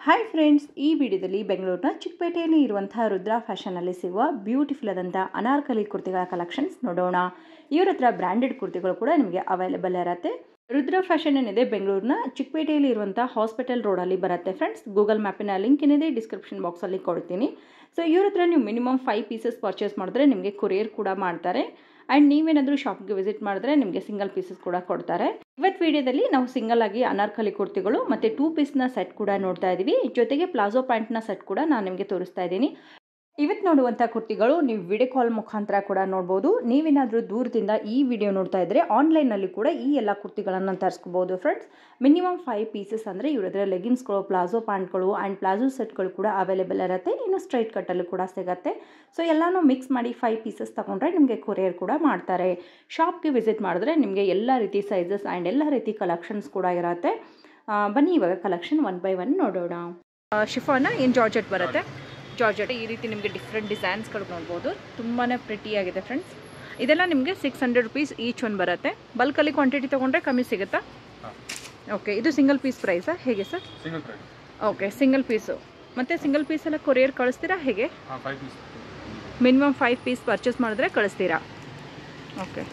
hi friends ಈ ವಿಡಿಯೋದಲ್ಲಿ ಬೆಂಗಳೂರಿನ ಚಿಕ್ಕಪೇಟೆಯಲ್ಲಿ ಇರುವಂತಹ ರುದ್ರಾ ಫ್ಯಾಷನಲ್ಲಿ ಸಿಗುವ ಬ್ಯೂಟಿಫುಲ್ ಆದಂಥ ಅನಾರ್ಕಲಿ ಕುರ್ತಿಗಳ ಕಲೆಕ್ಷನ್ಸ್ ನೋಡೋಣ ಇವ್ರ ಹತ್ರ ಬ್ರ್ಯಾಂಡೆಡ್ ಕುರ್ತಿಗಳು ಕೂಡ ನಿಮಗೆ ಅವೈಲೇಬಲ್ ಇರುತ್ತೆ ರುದ್ರಾ ಫ್ಯಾಷನ್ ಏನಿದೆ ಬೆಂಗಳೂರಿನ ಚಿಕ್ಕಪೇಟೆಯಲ್ಲಿ ಇರುವಂಥ ಹಾಸ್ಪಿಟಲ್ ರೋಡಲ್ಲಿ ಬರುತ್ತೆ ಫ್ರೆಂಡ್ಸ್ ಗೂಗಲ್ ಮ್ಯಾಪಿನ ಲಿಂಕ್ ಏನಿದೆ ಡಿಸ್ಕ್ರಿಪ್ಷನ್ ಬಾಕ್ಸಲ್ಲಿ ಕೊಡ್ತೀನಿ ಸೊ ಇವ್ರ ಹತ್ರ ನೀವು ಮಿನಿಮಮ್ ಫೈವ್ ಪೀಸಸ್ ಪರ್ಚೇಸ್ ಮಾಡಿದ್ರೆ ನಿಮಗೆ ಕೊರಿಯರ್ ಕೂಡ ಮಾಡ್ತಾರೆ ಆ್ಯಂಡ್ ನೀವೇನಾದರೂ ಶಾಪ್ಗೆ ವಿಸಿಟ್ ಮಾಡಿದ್ರೆ ನಿಮಗೆ ಸಿಂಗಲ್ ಪೀಸಸ್ ಕೂಡ ಕೊಡ್ತಾರೆ ಇವತ್ತು ವಿಡಿಯೋದಲ್ಲಿ ನಾವು ಸಿಂಗಲ್ ಆಗಿ ಅನಾರ್ಕಲಿ ಕುರ್ತಿಗಳು ಮತ್ತು ಟೂ ಪೀಸ್ನ ಸೆಟ್ ಕೂಡ ನೋಡ್ತಾ ಇದ್ದೀವಿ ಜೊತೆಗೆ ಪ್ಲಾಜೋ ಪ್ಯಾಂಟ್ನ ಸೆಟ್ ಕೂಡ ನಾನು ನಿಮಗೆ ತೋರಿಸ್ತಾ ಇದ್ದೀನಿ ಇವತ್ತು ನೋಡುವಂಥ ಕುರ್ತಿಗಳು ನೀವು ವಿಡಿಯೋ ಕಾಲ್ ಮುಖಾಂತರ ಕೂಡ ನೋಡ್ಬೋದು ನೀವೇನಾದರೂ ದೂರದಿಂದ ಈ ವಿಡಿಯೋ ನೋಡ್ತಾ ಇದ್ದರೆ ಆನ್ಲೈನಲ್ಲಿ ಕೂಡ ಈ ಎಲ್ಲ ಕುರ್ತಿಗಳನ್ನು ತರಿಸ್ಕೋಬೋದು ಫ್ರೆಂಡ್ಸ್ ಮಿನಿಮಮ್ ಫೈವ್ ಪೀಸಸ್ ಅಂದರೆ ಇವ್ರ ಹತ್ರ ಲೆಗಿನ್ಸ್ಗಳು ಪ್ಲಾಜೋ ಪ್ಯಾಂಟ್ಗಳು ಆ್ಯಂಡ್ ಪ್ಲಾಜೋ ಸೆಟ್ಗಳು ಕೂಡ ಅವೈಲೇಬಲ್ ಇರುತ್ತೆ ಇನ್ನು ಸ್ಟ್ರೈಟ್ ಕಟ್ಟಲ್ಲೂ ಕೂಡ ಸಿಗುತ್ತೆ ಸೊ ಎಲ್ಲನೂ ಮಿಕ್ಸ್ ಮಾಡಿ ಫೈವ್ ಪೀಸಸ್ ತೊಗೊಂಡ್ರೆ ನಿಮಗೆ ಕೊರಿಯರ್ ಕೂಡ ಮಾಡ್ತಾರೆ ಶಾಪ್ಗೆ ವಿಸಿಟ್ ಮಾಡಿದ್ರೆ ನಿಮಗೆ ಎಲ್ಲ ರೀತಿ ಸೈಜಸ್ ಆ್ಯಂಡ್ ಎಲ್ಲ ರೀತಿ ಕಲೆಕ್ಷನ್ಸ್ ಕೂಡ ಇರುತ್ತೆ ಬನ್ನಿ ಇವಾಗ ಕಲೆಕ್ಷನ್ ಒನ್ ಬೈ ಒನ್ ನೋಡೋಣ ಶಿಫಾನ ಏನು ಜಾರ್ಜೆಟ್ ಬರುತ್ತೆ ಜಾರ್ಜೆಟ್ ಈ ರೀತಿ ನಿಮಗೆ ಡಿಫ್ರೆಂಟ್ ಡಿಸೈನ್ಸ್ಗಳು ನೋಡ್ಬೋದು ತುಂಬಾ ಪ್ರಿಟಿಯಾಗಿದೆ ಫ್ರೆಂಡ್ಸ್ ಇದೆಲ್ಲ ನಿಮಗೆ six hundred rupees each one ಬರುತ್ತೆ ಬಲ್ಕಲ್ಲಿ ಕ್ವಾಂಟಿಟಿ ತೊಗೊಂಡ್ರೆ ಕಮ್ಮಿ ಸಿಗುತ್ತಾ ಓಕೆ ಇದು ಸಿಂಗಲ್ ಪೀಸ್ ಪ್ರೈಸಾ ಹೇಗೆ sir single price okay single piece ಮತ್ತು ಸಿಂಗಲ್ ಪೀಸ್ ಎಲ್ಲ ಕೊರಿಯರ್ ಕಳಿಸ್ತೀರಾ ಹೇಗೆ ಹಾಂ five piece minimum five piece purchase ಮಾಡಿದ್ರೆ ಕಳಿಸ್ತೀರಾ ಓಕೆ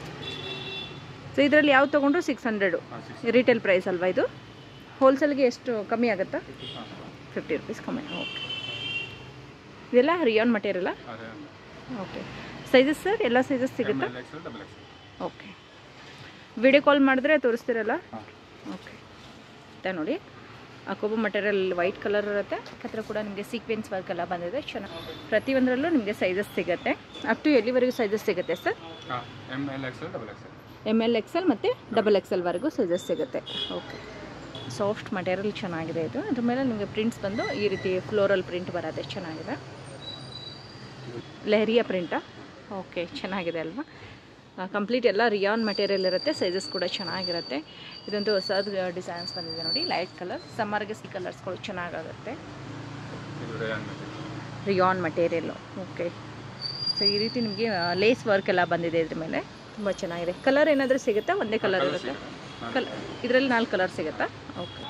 ಸೊ ಇದರಲ್ಲಿ ಯಾವ್ದು ತೊಗೊಂಡ್ರು ಸಿಕ್ಸ್ ಹಂಡ್ರೆಡು ಹಾಂ ಸಿಕ್ಸ್ ರಿಟೇಲ್ ಪ್ರೈಸ್ ಅಲ್ವಾ ಇದು ಹೋಲ್ಸೇಲ್ಗೆ ಎಷ್ಟು ಕಮ್ಮಿ ಆಗುತ್ತಾ ಹಾಂ ಫಿಫ್ಟಿ ರುಪೀಸ್ ಕಮ್ಮಿ ಓಕೆ ಇದೆಲ್ಲ ರಿಯಾನ್ ಮಟೀರಿಯಲ್ಲ ಅದೇ ಓಕೆ ಸೈಜಸ್ ಸರ್ ಎಲ್ಲ ಸೈಜಸ್ ಎಮ್ ಸಿಗುತ್ತಾ L XL double XL okay video call ಮಾಡಿದ್ರೆ ತೋರಿಸ್ತೀರಲ್ಲ ಹಾಂ ಓಕೆ ಮತ್ತೆ ನೋಡಿ ಆ ಕೊಬ್ಬು ಮಟೀರಿಯಲ್ ವೈಟ್ ಕಲರ್ ಇರುತ್ತೆ ಹತ್ರ ಕೂಡ ನಿಮಗೆ ಸೀಕ್ವೆನ್ಸ್ ವರ್ಕ್ ಎಲ್ಲ ಬಂದಿದೆ ಚೆನ್ನಾಗಿ ಪ್ರತಿಯೊಂದರಲ್ಲೂ ನಿಮಗೆ ಸೈಜಸ್ ಸಿಗುತ್ತೆ ಅಪ್ ಟು ಎಲ್ಲಿವರೆಗೂ ಸೈಜಸ್ ಸಿಗುತ್ತೆ ಸರ್ ಹಾಂ M L XL double XL M L XL ಮತ್ತು ಡಬಲ್ ಎಕ್ಸೆಲ್ವರೆಗೂ ಸೈಜಸ್ ಸಿಗುತ್ತೆ ಓಕೆ ಸಾಫ್ಟ್ ಮಟೀರಿಯಲ್ ಚೆನ್ನಾಗಿದೆ ಇದು ಅದ್ರ ಮೇಲೆ ನಿಮಗೆ ಪ್ರಿಂಟ್ಸ್ ಬಂದು ಈ ರೀತಿ ಫ್ಲೋರಲ್ ಪ್ರಿಂಟ್ ಬರೋದೆ ಚೆನ್ನಾಗಿದೆ ಲೆಹರಿಯಾ ಪ್ರಿಂಟಾ ಓಕೆ ಚೆನ್ನಾಗಿದೆ ಅಲ್ವಾ ಕಂಪ್ಲೀಟ್ ಎಲ್ಲ ರಿಯಾನ್ ಮಟೀರಿಯಲ್ ಇರುತ್ತೆ ಸೈಜಸ್ ಕೂಡ ಚೆನ್ನಾಗಿರುತ್ತೆ ಇದೊಂದು ಹೊಸದು ಡಿಸೈನ್ಸ್ ಬಂದಿದೆ ನೋಡಿ ಲೈಟ್ ಕಲರ್ ಸಮ್ಮರ್ಗೆ ಸಿ ಕಲರ್ಸ್ಗಳು ಚೆನ್ನಾಗಾಗುತ್ತೆ ಇದು ರೇಯನ್ ಮೆಟೀರಿಯಲ್ ರಿಯಾನ್ ಮಟೀರಿಯಲ್ಲು ಓಕೆ ಸೊ ಈ ರೀತಿ ನಿಮಗೆ ಲೇಸ್ ವರ್ಕ್ ಎಲ್ಲ ಬಂದಿದೆ ಇದ್ರ ಮೇಲೆ ತುಂಬ ಚೆನ್ನಾಗಿದೆ ಕಲರ್ ಏನಾದರೂ ಸಿಗುತ್ತಾ ಒಂದೇ ಕಲರ್ ಇರುತ್ತೆ ಕಲ್ ಇದರಲ್ಲಿ ನಾಲ್ಕು ಕಲರ್ ಸಿಗುತ್ತಾ ಓಕೆ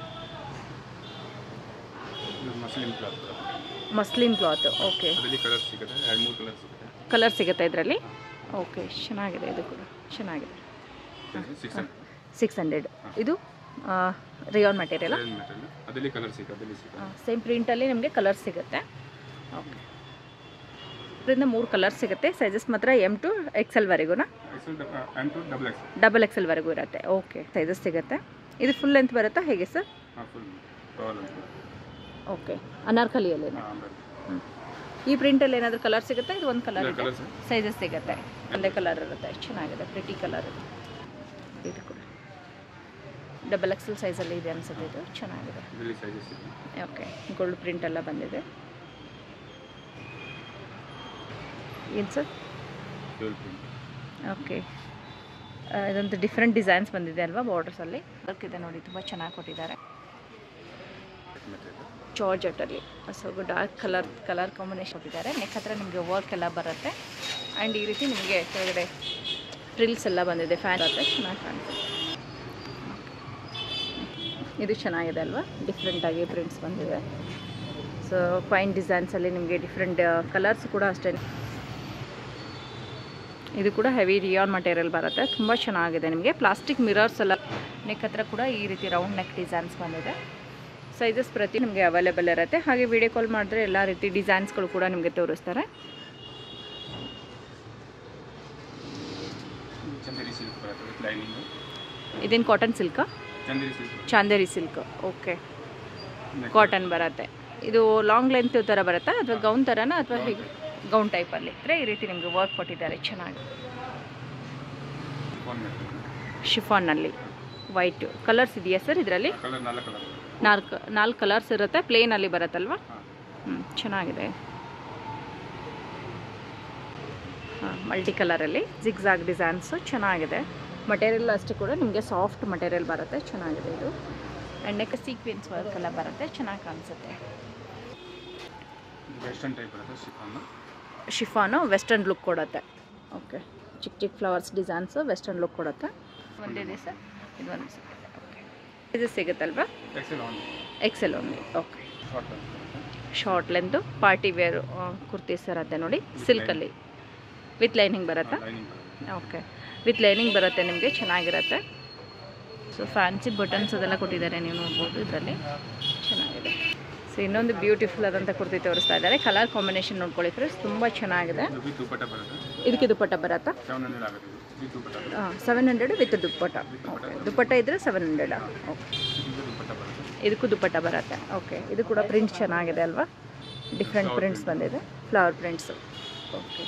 ಇದು muslin cloth muslin cloth okay ಅದರಲ್ಲಿ ಕಲರ್ ಸಿಗುತ್ತೆ ಎರಡು ಮೂರು ಕಲರ್ ಸಿಗುತ್ತೆ ಕಲರ್ ಸಿಗುತ್ತಾ ಇದರಲ್ಲಿ ಓಕೆ ಚೆನ್ನಾಗಿದೆ ಇದು ಕೂಡ ಚೆನ್ನಾಗಿದೆ ಸಿಕ್ಸ್ ಹಂಡ್ರೆಡ್ ಸಿಕ್ಸ್ ಹಂಡ್ರೆಡ್ ಇದು ರಿಯಾನ್ ಮಟೀರಿಯಲ್ ರೇಯನ್ ಮೆಟೀರಿಯಲ್ ಅದರಲ್ಲಿ ಕಲರ್ ಸಿಗುತ್ತೆ ಅದರಲ್ಲಿ ಸಿಗುತ್ತೆ ಸೇಮ್ ಪ್ರಿಂಟಲ್ಲಿ ನಿಮಗೆ ಕಲರ್ ಸಿಗುತ್ತೆ ಓಕೆ ಇದರಿಂದ ಮೂರು ಕಲರ್ ಸಿಗುತ್ತೆ ಸೈಜಸ್ ಮಾತ್ರ ಎಮ್ ಟು ಎಕ್ಸೆಲ್ವರೆಗೂ XL M to double XL double ಎಕ್ಸೆಲ್ವರೆಗೂ ಇರುತ್ತೆ ಓಕೆ ಸೈಜಸ್ ಸಿಗುತ್ತೆ ಇದು ಫುಲ್ ಲೆಂತ್ ಬರುತ್ತಾ ಹೇಗೆ ಸರ್ ಹಾಂ ಫುಲ್ ಟವಲ್ ಓಕೆ ಅನಾರ್ಕಲಿಯಲ್ಲಿ ಹಾಂ ಬರುತ್ತೆ ಹ್ಞೂ ಈ ಪ್ರಿಂಟಲ್ಲಿ ಏನಾದರೂ ಕಲರ್ ಸಿಗುತ್ತಾ ಇದು ಒಂದು ಕಲರ್ ಇದೆ ಕಲರ್ ಸರ್ ಸೈಜಸ್ ಸಿಗುತ್ತೆ ಒಂದೇ ಕಲರ್ ಇರುತ್ತೆ ಚೆನ್ನಾಗಿದೆ ಪ್ರಿಟಿ ಕಲರ್ ಇದೆ ಇದು ಕೂಡ ಡಬಲ್ ಎಕ್ಸೆಲ್ ಸೈಜಲ್ಲಿ ಇದೆ ಅನ್ಸುತ್ತೆ ಇದು ಚೆನ್ನಾಗಿದೆ ಇದರಲ್ಲಿ ಸೈಜಸ್ ಇದೆ ಓಕೆ ಗೋಲ್ಡ್ ಪ್ರಿಂಟ್ ಎಲ್ಲ ಬಂದಿದೆ ಏನು ಸರ್ ಟ್ವೆಲ್ ಪ್ರಿಂಟ್ ಓಕೆ ಇದೊಂದು ಡಿಫ್ರೆಂಟ್ ಡಿಸೈನ್ಸ್ ಬಂದಿದೆ ಅಲ್ವಾ ಬಾರ್ಡರ್ಸಲ್ಲಿ ವರ್ಕ್ ಇದೆ ನೋಡಿ ತುಂಬ ಚೆನ್ನಾಗಿ ಕೊಟ್ಟಿದ್ದಾರೆ ಮೆಟೀರಿಯಲ್ ಜಾರ್ಜೆಟಲ್ಲಿ so dark colour colour combination ಕೊಟ್ಟಿದ್ದಾರೆ ನೆಕ್ ಹತ್ರ ನಿಮಗೆ ವರ್ಕ್ ಎಲ್ಲ ಬರುತ್ತೆ ಆ್ಯಂಡ್ ಈ ರೀತಿ ನಿಮಗೆ ಕೆಳಗಡೆ ಫ್ರಿಲ್ಸ್ ಎಲ್ಲ ಬಂದಿದೆ ಫ್ಯಾನ್ ಬರುತ್ತೆ ಚೆನ್ನಾಗಿ ಕಾಣಿಸುತ್ತೆ ಇದು ಚೆನ್ನಾಗಿದೆ ಅಲ್ವಾ ಡಿಫ್ರೆಂಟಾಗಿ ಪ್ರಿಂಟ್ಸ್ ಬಂದಿದೆ ಸೊ ಫೈನ್ ಡಿಸೈನ್ಸಲ್ಲಿ ನಿಮಗೆ ಡಿಫ್ರೆಂಟ್ ಕಲರ್ಸ್ ಕೂಡ ಅಷ್ಟೇ ಇದು ಕೂಡ ಹೆವಿ ರಿಯಾನ್ ಮಟೀರಿಯಲ್ ಬರುತ್ತೆ ತುಂಬ ಚೆನ್ನಾಗಿದೆ ನಿಮಗೆ ಪ್ಲಾಸ್ಟಿಕ್ ಮಿರರ್ಸ್ ಎಲ್ಲ ನೆಕ್ ಹತ್ರ ಕೂಡ ಈ ರೀತಿ ರೌಂಡ್ ನೆಕ್ ಡಿಸೈನ್ಸ್ ಬಂದಿದೆ ಸೈಜಸ್ ಪ್ರತಿ ನಿಮಗೆ ಅವೈಲೇಬಲ್ ಇರುತ್ತೆ ಹಾಗೆ ವಿಡಿಯೋ ಕಾಲ್ ಮಾಡಿದ್ರೆ ಎಲ್ಲ ರೀತಿ ಡಿಸೈನ್ಸ್ಗಳು ಕೂಡ ನಿಮಗೆ ತೋರಿಸ್ತಾರೆ ಚಂದೇರಿ ಸಿಲ್ಕ್ ಬರುತ್ತೆ ವಿತ್ ಲೈನಿಂಗು ಇದೇನು ಕಾಟನ್ ಸಿಲ್ಕಾ Chanderi silk Chanderi silk okay cotton ಬರುತ್ತೆ ಇದು ಲಾಂಗ್ ಲೆಂತ್ ಥರ ಬರುತ್ತಾ ಅಥವಾ ಗೌನ್ ಥರನಾ ಅಥವಾ ಹೇಗೆ ಗೌನ್ ಟೈಪಲ್ಲಿ ಅಂದರೆ ಈ ರೀತಿ ನಿಮಗೆ ವರ್ಕ್ ಕೊಟ್ಟಿದ್ದಾರೆ ಚೆನ್ನಾಗಿ ಫೋನ್ ಮೆಟೀರಿಯಲ್ ಶಿಫಾನಲ್ಲಿ ವೈಟು ಕಲರ್ಸ್ ಇದೆಯಾ ಸರ್ ಇದರಲ್ಲಿ ಕಲರ್ ನಾಲ್ಕು ಕಲರ್ ನಾಲ್ಕು ನಾಲ್ಕು ಕಲರ್ಸ್ ಇರುತ್ತೆ ಪ್ಲೇನಲ್ಲಿ ಬರುತ್ತಲ್ವಾ ಹಾಂ ಹ್ಞೂ ಚೆನ್ನಾಗಿದೆ ಹಾಂ ಮಲ್ಟಿ ಕಲರಲ್ಲಿ ಜಿಗ್ಜಾಗ್ ಡಿಸೈನ್ಸು ಚೆನ್ನಾಗಿದೆ ಮಟೀರಿಯಲ್ ಅಷ್ಟು ಕೂಡ ನಿಮಗೆ ಸಾಫ್ಟ್ ಮಟೀರಿಯಲ್ ಬರುತ್ತೆ ಚೆನ್ನಾಗಿದೆ ಇದು ಆ್ಯಂಡ್ ನೆಕ್ ಸೀಕ್ವೆನ್ಸ್ ವರ್ಕ್ ಎಲ್ಲ ಬರುತ್ತೆ ಚೆನ್ನಾಗಿ ಕಾಣಿಸುತ್ತೆ ವೆಸ್ಟರ್ನ್ ಟೈಪ್ ಬರುತ್ತೆ ಶಿಫಾನ್ ಶಿಫಾನು ವೆಸ್ಟರ್ನ್ ಲುಕ್ ಕೊಡುತ್ತೆ ಓಕೆ ಚಿಕ್ಕ ಚಿಕ್ಕ ಫ್ಲವರ್ಸ್ ಡಿಸೈನ್ಸು ವೆಸ್ಟರ್ನ್ ಲುಕ್ ಕೊಡುತ್ತೆ ಒಂದಿದೆ ಸರ್ ಇದು ಒಂದು ಸಿಗುತ್ತೆ ಓಕೆ ಇದು ಸಿಗುತ್ತಲ್ವಾ XL on XL only okay short ಅಂತ ಬರುತ್ತೆ short length party wear kurtis ಇರುತ್ತೆ ನೋಡಿ ಸಿಲ್ಕಲ್ಲಿ ವಿತ್ ಲೈನಿಂಗ್ ಬರುತ್ತಾ ಲೈನಿಂಗ್ ಬರುತ್ತೆ ಓಕೆ ವಿತ್ ಲೈನಿಂಗ್ ಬರುತ್ತೆ ನಿಮಗೆ ಚೆನ್ನಾಗಿರುತ್ತೆ ಸೊ ಫ್ಯಾನ್ಸಿ ಬಟನ್ಸ್ ಅದೆಲ್ಲ ಕೊಟ್ಟಿದ್ದಾರೆ ನೀವು ನೋಡ್ಬೋದು ಇದರಲ್ಲಿ ಚೆನ್ನಾಗಿದೆ ಸೊ ಇನ್ನೊಂದು ಬ್ಯೂಟಿಫುಲ್ ಆದಂಥ ಕುರ್ತಿ ತೋರಿಸ್ತಾ ಇದ್ದಾರೆ ಕಲರ್ ಕಾಂಬಿನೇಷನ್ ನೋಡ್ಕೊಳ್ಳಿ ಫ್ರೆಂಡ್ಸ್ ತುಂಬ ಚೆನ್ನಾಗಿದೆ ಇದು ವಿತ್ ದುಪ್ಪಟ್ಟ ಬರುತ್ತೆ ಇದಕ್ಕೆ ದುಪ್ಪಟ್ಟ ಬರುತ್ತಾ ಸೆವೆನ್ ಹಂಡ್ರೆಡ್ ಆಗುತ್ತೆ ಇದು with dupatta seven hundred with dupatta okay dupatta ಇದ್ದರೆ ಸೆವೆನ್ ಹಂಡ್ರೆಡ್ ಓಕೆ ಇದು ದುಪ್ಪಟ್ಟ ಬರುತ್ತೆ ಇದಕ್ಕೂ ದುಪ್ಪಟ್ಟ ಬರುತ್ತೆ ಓಕೆ ಇದು ಕೂಡ ಪ್ರಿಂಟ್ ಚೆನ್ನಾಗಿದೆ ಅಲ್ವಾ ಡಿಫ್ರೆಂಟ್ ಪ್ರಿಂಟ್ಸ್ ಬಂದಿದೆ ಫ್ಲವರ್ ಪ್ರಿಂಟ್ಸು ಓಕೆ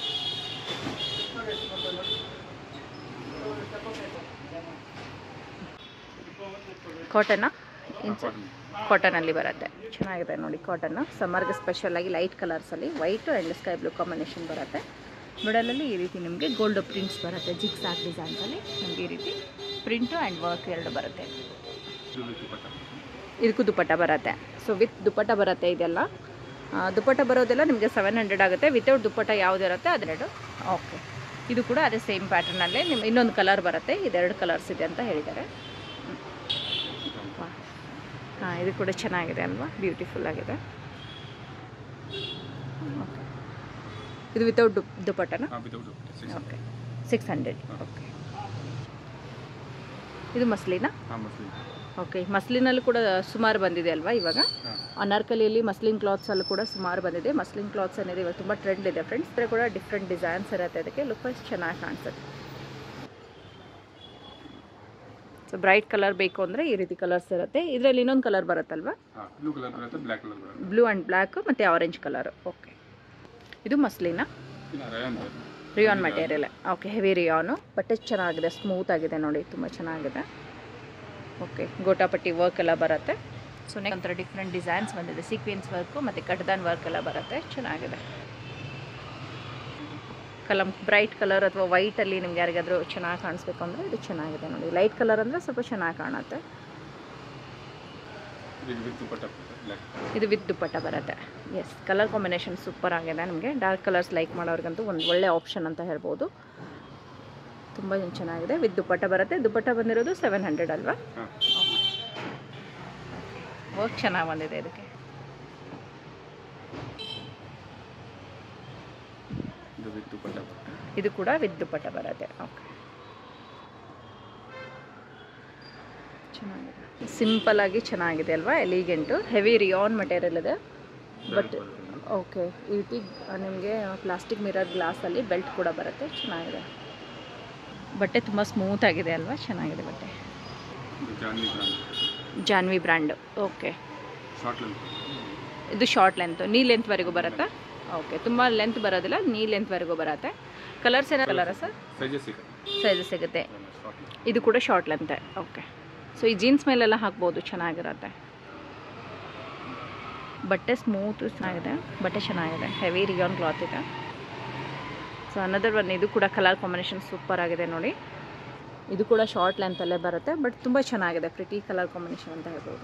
ಕಾಟನ್ನ ಕಾಟನ್ ಕಾಟನಲ್ಲಿ ಬರುತ್ತೆ ಚೆನ್ನಾಗಿದೆ ನೋಡಿ ಕಾಟನ್ನು ಸಮ್ಮರ್ಗೆ ಸ್ಪೆಷಲಾಗಿ ಲೈಟ್ ಕಲರ್ಸಲ್ಲಿ white and sky blue combination ಬರುತ್ತೆ ಮಿಡಲಲ್ಲಿ ಈ ರೀತಿ ನಿಮಗೆ ಗೋಲ್ಡ್ ಪ್ರಿಂಟ್ಸ್ ಬರುತ್ತೆ ಜಿಗ್ಸ್ ಆಕ್ ಡಿಸೈನ್ಸಲ್ಲಿ ನಿಮಗೆ ಈ ರೀತಿ ಪ್ರಿಂಟು ಆ್ಯಂಡ್ ವರ್ಕ್ ಎರಡು ಬರುತ್ತೆ ಇದು ವಿತ್ ದುಪ್ಪಟ್ಟ ಇದಕ್ಕೂ ದುಪ್ಪಟ್ಟ ಬರುತ್ತೆ ಸೊ ವಿತ್ ದುಪ್ಪಟ್ಟ ಬರುತ್ತೆ ಇದೆಲ್ಲ ಆ, ದುಪ್ಪಟ್ಟ ಬರೋದೆಲ್ಲ ನಿಮಗೆ ಸೆವೆನ್ ಹಂಡ್ರೆಡ್ ಆಗುತ್ತೆ ವಿತೌಟ್ ದುಪ್ಪಟ್ಟ ಯಾವುದಿರುತ್ತೆ ಅದೆರಡು ಓಕೆ ಇದು ಕೂಡ ಅದೇ ಸೇಮ್ ಪ್ಯಾಟರ್ನಲ್ಲೇ ನಿಮ್ಮ ಇನ್ನೊಂದು ಕಲರ್ ಬರುತ್ತೆ ಇದೆರಡು ಕಲರ್ಸ್ ಇದೆ ಅಂತ ಹೇಳಿದ್ದಾರೆ ಹಾಂ ಇದು ಕೂಡ ಚೆನ್ನಾಗಿದೆ ಅಲ್ವಾ ಬ್ಯೂಟಿಫುಲ್ ಆಗಿದೆ ಓಕೆ ಇದು ವಿತೌಟ್ ದು ದುಪ್ಪಟ್ಟನ ಹಾಂ without dupatta six okay six hundred okay ಇದು ಮಸ್ಲಿನಾ ಹಾಂ ಮಸ್ಲಿ ಓಕೆ ಮಸ್ಲಿನಲ್ಲಿ ಕೂಡ ಸುಮಾರು ಬಂದಿದೆ ಅಲ್ವಾ ಇವಾಗ ಹಾಂ ಅನಾರ್ಕಲಿಯಲ್ಲಿ ಮಸ್ಲಿನ್ ಕ್ಲಾತ್ಸಲ್ಲೂ ಕೂಡ ಸುಮಾರು ಬಂದಿದೆ ಮಸ್ಲಿನ್ ಕ್ಲಾತ್ಸ್ ಏನಿದೆ ಇವಾಗ ತುಂಬ ಟ್ರೆಂಡ್ ಇದೆ ಫ್ರೆಂಡ್ಸ್ ಇದ್ರೆ ಕೂಡ ಡಿಫ್ರೆಂಟ್ ಡಿಸೈನ್ಸ್ ಇರುತ್ತೆ ಅದಕ್ಕೆ ಲುಕ್ ವೈಸ್ ಚೆನ್ನಾಗಿ ಕಾಣಿಸುತ್ತೆ ಸೊ ಬ್ರೈಟ್ ಕಲರ್ ಬೇಕು ಅಂದರೆ ಈ ರೀತಿ ಕಲರ್ಸ್ ಇರುತ್ತೆ ಇದರಲ್ಲಿ ಇನ್ನೊಂದು ಕಲರ್ ಬರುತ್ತಲ್ವಾ ಹಾಂ ಬ್ಲೂ ಕಲರ್ ಬರುತ್ತೆ ಬ್ಲ್ಯಾಕ್ ಕಲರ್ ಬರುತ್ತೆ ಬ್ಲೂ ಆ್ಯಂಡ್ ಬ್ಲ್ಯಾಕ್ ಮತ್ತು ಆರೆಂಜ್ ಕಲರ್ ಓಕೆ ಇದು ಮಸ್ಲಿನ ಇಲ್ಲ ರಯಾನ್ ಬರುತ್ತೆ rayon material okay heavy rayon ಬಟ್ಟೆ ಚೆನ್ನಾಗಿದೆ ಸ್ಮೂತ್ ಆಗಿದೆ ನೋಡಿ ತುಂಬ ಚೆನ್ನಾಗಿದೆ ಓಕೆ ಗೋಟಾಪಟ್ಟಿ ವರ್ಕ್ ಎಲ್ಲ ಬರುತ್ತೆ ಸೊ ನೆಕ್ಸ್ಟ್ ಒಂಥರ ಡಿಫ್ರೆಂಟ್ ಡಿಸೈನ್ಸ್ ಬಂದಿದೆ ಸೀಕ್ವೆನ್ಸ್ ವರ್ಕು ಮತ್ತು ಕಟ್ದಾನ್ ವರ್ಕ್ ಎಲ್ಲ ಬರುತ್ತೆ ಚೆನ್ನಾಗಿದೆ ಕಲಂ ಬ್ರೈಟ್ ಕಲರ್ ಅಥವಾ ವೈಟಲ್ಲಿ ನಿಮ್ಗೆ ಯಾರಿಗಾದರೂ ಚೆನ್ನಾಗಿ ಕಾಣಿಸ್ಬೇಕು ಅಂದರೆ ಇದು ಚೆನ್ನಾಗಿದೆ ನೋಡಿ ಲೈಟ್ ಕಲರ್ ಅಂದರೆ ಸ್ವಲ್ಪ ಚೆನ್ನಾಗಿ ಕಾಣುತ್ತೆ ಇದು ವಿತ್ ದುಪ್ಪಟ್ಟ ಬರುತ್ತೆ ಬ್ಲ್ಯಾಕ್ ಇದು ವಿತ್ ದುಪ್ಪಟ್ಟ ಬರುತ್ತೆ ಎಸ್ ಕಲರ್ ಕಾಂಬಿನೇಷನ್ ಸೂಪರ್ ಆಗಿದೆ ನಿಮಗೆ ಡಾರ್ಕ್ ಕಲರ್ಸ್ ಲೈಕ್ ಮಾಡೋರಿಗಂತೂ ಒಂದು ಒಳ್ಳೆ ಆಪ್ಷನ್ ಅಂತ ಹೇಳ್ಬೋದು ತುಂಬ ಚೆನ್ನಾಗಿದೆ ವಿತ್ ದುಪ್ಪಟ್ಟ ಬರುತ್ತೆ ದುಪ್ಪಟ್ಟ ಬಂದಿರೋದು ಸೆವೆನ್ ಹಂಡ್ರೆಡ್ ಅಲ್ವಾ ಹಾಂ ವರ್ಕ್ ಚೆನ್ನಾಗಿ ಬಂದಿದೆ ಇದಕ್ಕೆ ಇದು ವಿತ್ ದುಪ್ಪಟ್ಟ ಬರುತ್ತೆ ಇದು ಕೂಡ ವಿತ್ ದುಪ್ಪಟ್ಟ ಬರುತ್ತೆ ಓಕೆ ಚೆನ್ನಾಗಿದೆ ಸಿಂಪಲ್ ಆಗಿ ಚೆನ್ನಾಗಿದೆ ಅಲ್ವಾ ಎಲಿಗೆಂಟು ಹೆವಿ ರಿಯಾನ್ ಮಟೀರಿಯಲ್ ಇದೆ ಬಟ್ ಓಕೆ ಈ ರೀತಿ ನಿಮಗೆ ಪ್ಲಾಸ್ಟಿಕ್ ಮಿರರ್ ಗ್ಲಾಸಲ್ಲಿ ಬೆಲ್ಟ್ ಕೂಡ ಬರುತ್ತೆ ಚೆನ್ನಾಗಿದೆ ಬಟ್ಟೆ ತುಂಬ ಸ್ಮೂತ್ ಆಗಿದೆ ಅಲ್ವಾ ಚೆನ್ನಾಗಿದೆ ಬಟ್ಟೆ ಇದು Janvi brand Janvi brand okay short length ಇದು ಶಾರ್ಟ್ ಲೆಂತ್ ನೀ ಲೆಂತ್ವರೆಗೂ ಬರುತ್ತಾ ಓಕೆ ತುಂಬ ಲೆಂತ್ ಬರೋದಿಲ್ಲ ನೀ ಲೆಂತ್ವರೆಗೂ ಬರುತ್ತೆ ಕಲರ್ಸ್ ಏನೋ ಕಲರ ಸರ್ ಸೈಜಸ್ ಸಿಗುತ್ತೆ ಸೈಜ್ ಸಿಗುತ್ತೆ ಶಾರ್ಟ್ ಲೆಂತ್ ಇದು ಕೂಡ ಶಾರ್ಟ್ ಲೆಂತೆ ಓಕೆ ಸೊ ಈ ಜೀನ್ಸ್ ಮೇಲೆಲ್ಲ ಹಾಕ್ಬೋದು ಚೆನ್ನಾಗಿರುತ್ತೆ ಬಟ್ಟೆ ಸ್ಮೂತ್ ಚೆನ್ನಾಗಿದೆ ಬಟ್ಟೆ ಚೆನ್ನಾಗಿದೆ ಹೆವಿ ರಿಯಾನ್ ಕ್ಲಾತ್ ಇದೆ ಸೊ ಅನ್ನದರ್ ಒನ್ ಇದು ಕೂಡ ಕಲರ್ ಕಾಂಬಿನೇಷನ್ ಸೂಪರ್ ಆಗಿದೆ ನೋಡಿ ಇದು ಕೂಡ ಶಾರ್ಟ್ ಲೆಂತಲ್ಲೇ ಬರುತ್ತೆ ಬಟ್ ತುಂಬ ಚೆನ್ನಾಗಿದೆ ಪ್ರಿಟಿ ಕಲರ್ ಕಾಂಬಿನೇಷನ್ ಅಂತ ಹೇಳ್ಬೋದು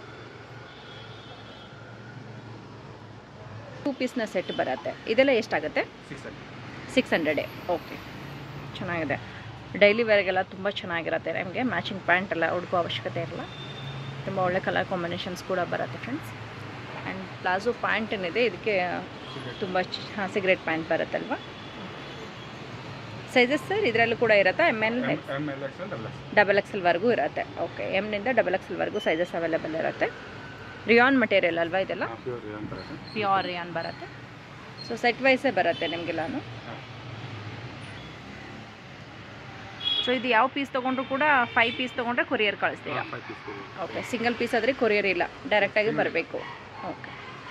ಟೂ ಪೀಸ್ನ ಸೆಟ್ ಬರುತ್ತೆ ಇದೆಲ್ಲ ಎಷ್ಟಾಗುತ್ತೆ ಸಿಕ್ಸ್ ಹಂಡ್ರೆಡ್ ಸಿಕ್ಸ್ ಹಂಡ್ರೆಡೇ ಓಕೆ ಚೆನ್ನಾಗಿದೆ ಡೈಲಿ ವೇರ್ಗೆಲ್ಲ ತುಂಬ ಚೆನ್ನಾಗಿರುತ್ತೆ ನಮಗೆ ಮ್ಯಾಚಿಂಗ್ ಪ್ಯಾಂಟ್ ಎಲ್ಲ ಹುಡುಕೋ ಅವಶ್ಯಕತೆ ಇರಲ್ಲ ತುಂಬ ಒಳ್ಳೆ ಕಲರ್ ಕಾಂಬಿನೇಷನ್ಸ್ ಕೂಡ ಬರುತ್ತೆ ಫ್ರೆಂಡ್ಸ್ ಆ್ಯಂಡ್ ಪ್ಲಾಜೋ ಪ್ಯಾಂಟ್ ಏನಿದೆ ಇದಕ್ಕೆ ತುಂಬ ಹಾಂ ಸಿಗರೇಟ್ ಪ್ಯಾಂಟ್ ಬರುತ್ತಲ್ವ ಸೈಜಸ್ ಸರ್ ಇದರಲ್ಲೂ ಕೂಡ ಇರುತ್ತಾ M L M L X double X double ಎಕ್ಸೆಲ್ವರೆಗೂ ಇರುತ್ತೆ ಓಕೆ ಎಮ್ನಿಂದ ಡಬಲ್ ಎಕ್ಸೆಲ್ವರೆಗೂ ಸೈಜಸ್ ಅವೈಲೇಬಲ್ ಇರುತ್ತೆ ರಿಯಾನ್ ಮಟೀರಿಯಲ್ ಅಲ್ವಾ ಇದೆಲ್ಲ ಪ್ಯೂರ್ ರಿಯಾನ್ ಬರುತ್ತೆ ಪ್ಯೂರ್ ರಿಯಾನ್ ಬರುತ್ತೆ ಸೊ ಸೆಟ್ ವೈಸೇ ಬರುತ್ತೆ ನಿಮಗೆಲ್ಲಾನು ಹಾಂ ಸೊ ಇದು ಯಾವ ಪೀಸ್ ತೊಗೊಂಡ್ರು ಕೂಡ ಫೈವ್ ಪೀಸ್ ತೊಗೊಂಡ್ರೆ ಕೊರಿಯರ್ ಕಳಿಸ್ತೀರಾ five piece okay single piece ಆದರೆ ಕೊರಿಯರ್ ಇಲ್ಲ ಡೈರೆಕ್ಟಾಗಿ ಬರಬೇಕು ಓಕೆ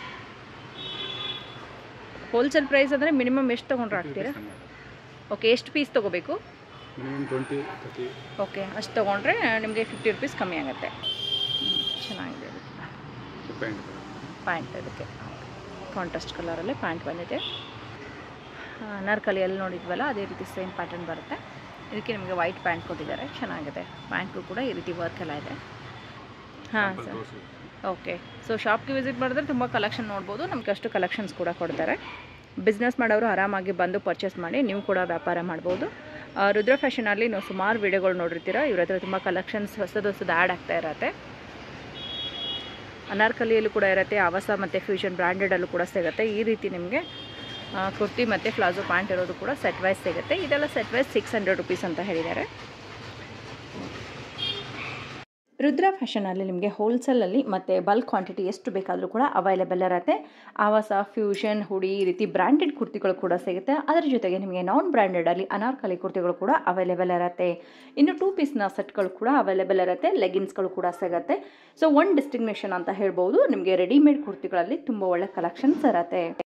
ಹೋಲ್ಸೇಲ್ ಪ್ರೈಸ್ ಅಂದರೆ ಮಿನಿಮಮ್ ಎಷ್ಟು ತೊಗೊಂಡ್ರೆ ಹಾಕ್ತೀರಾ ಓಕೆ ಎಷ್ಟು ಪೀಸ್ ತೊಗೋಬೇಕು ಮಿನಿಮಮ್ ಟ್ವೆಂಟಿ ತರ್ಟಿ ಓಕೆ ಅಷ್ಟು ತೊಗೊಂಡ್ರೆ ನಿಮಗೆ ಫಿಫ್ಟಿ ರುಪೀಸ್ ಕಮ್ಮಿ ಆಗುತ್ತೆ ಹ್ಮ್, ಚೆನ್ನಾಗಿದೆ ಇದು ಕೂಡ ಡಿಪೆಂಡ್ ಪ್ಯಾಂಟ್ ಅದಕ್ಕೆ ಕಾಂಟ್ರಾಸ್ಟ್ ಕಲರಲ್ಲೇ ಪ್ಯಾಂಟ್ ಬಂದಿದೆ ನರ್ಕಲಿಯಲ್ಲಿ ನೋಡಿದ್ವಲ್ಲ ಅದೇ ರೀತಿ ಸೇಮ್ ಪ್ಯಾಟರ್ನ್ ಬರುತ್ತೆ ಇದಕ್ಕೆ ನಿಮಗೆ ವೈಟ್ ಪ್ಯಾಂಟ್ ಕೊಟ್ಟಿದ್ದಾರೆ ಚೆನ್ನಾಗಿದೆ ಪ್ಯಾಂಟ್ಗೂ ಕೂಡ ಈ ರೀತಿ ವರ್ಕ್ ಎಲ್ಲ ಇದೆ ಹಾಂ ಸರ್ ಓಕೆ ಸೊ ಶಾಪ್ಗೆ ವಿಸಿಟ್ ಮಾಡಿದ್ರೆ ತುಂಬ ಕಲೆಕ್ಷನ್ ನೋಡ್ಬೋದು ನಮ್ಗೆ ಅಷ್ಟು ಕಲೆಕ್ಷನ್ಸ್ ಕೂಡ ಕೊಡ್ತಾರೆ ಬಿಸ್ನೆಸ್ ಮಾಡೋರು ಆರಾಮಾಗಿ ಬಂದು ಪರ್ಚೇಸ್ ಮಾಡಿ ನೀವು ಕೂಡ ವ್ಯಾಪಾರ ಮಾಡ್ಬೋದು ಆ, ರುದ್ರ ಫ್ಯಾಷನಲ್ಲಿ ನೀವು ಸುಮಾರು ವಿಡಿಯೋಗಳು ನೋಡಿರ್ತೀರ ಇವ್ರ ಹತ್ರ ತುಂಬ ಕಲೆಕ್ಷನ್ಸ್ ಹೊಸದು ಹೊಸದು ಆ್ಯಡ್ ಆಗ್ತಾ ಇರತ್ತೆ ಅನಾರ್ಕಲಿಯಲ್ಲೂ ಕೂಡ ಇರುತ್ತೆ ಆವಾಸ ಮತ್ತು ಫ್ಯೂಷನ್ ಬ್ರ್ಯಾಂಡೆಡಲ್ಲೂ ಕೂಡ ಸಿಗುತ್ತೆ ಈ ರೀತಿ ನಿಮಗೆ ಆ, ಕುರ್ತಿ ಮತ್ತು ಪ್ಲಾಜೋ ಪ್ಯಾಂಟ್ ಇರೋದು ಕೂಡ ಸೆಟ್ ವೈಸ್ ಸಿಗುತ್ತೆ ಇದೆಲ್ಲ set wise six hundred rupees ಅಂತ ಹೇಳಿದ್ದಾರೆ ರುದ್ರಾ ಫ್ಯಾಷನಲ್ಲಿ ನಿಮಗೆ ಹೋಲ್ಸೇಲಲ್ಲಿ ಮತ್ತು ಬಲ್ಕ್ ಕ್ವಾಂಟಿಟಿ ಎಷ್ಟು ಬೇಕಾದರೂ ಕೂಡ ಅವೈಲೇಬಲ್ ಇರುತ್ತೆ ಆವಾಸ ಫ್ಯೂಷನ್ ಹುಡಿ ಈ ರೀತಿ ಬ್ರ್ಯಾಂಡೆಡ್ ಕುರ್ತಿಗಳು ಕೂಡ ಸಿಗುತ್ತೆ ಅದರ ಜೊತೆಗೆ ನಿಮಗೆ ನಾನ್ ಬ್ರ್ಯಾಂಡೆಡಲ್ಲಿ ಅನಾರ್ಕಲಿ ಕುರ್ತಿಗಳು ಕೂಡ ಅವೈಲೇಬಲ್ ಇರುತ್ತೆ ಇನ್ನು ಟೂ ಪೀಸ್ನ ಸೆಟ್ಗಳು ಕೂಡ ಅವೈಲೇಬಲ್ ಇರುತ್ತೆ ಲೆಗಿನ್ಸ್ಗಳು ಕೂಡ ಸಿಗುತ್ತೆ ಸೊ ಒನ್ ಡಿಸ್ಟಿಗ್ನೇಷನ್ ಅಂತ ಹೇಳ್ಬೋದು ನಿಮಗೆ ರೆಡಿಮೇಡ್ ಕುರ್ತಿಗಳಲ್ಲಿ ತುಂಬ ಒಳ್ಳೆ ಕಲೆಕ್ಷನ್ಸ್ ಇರುತ್ತೆ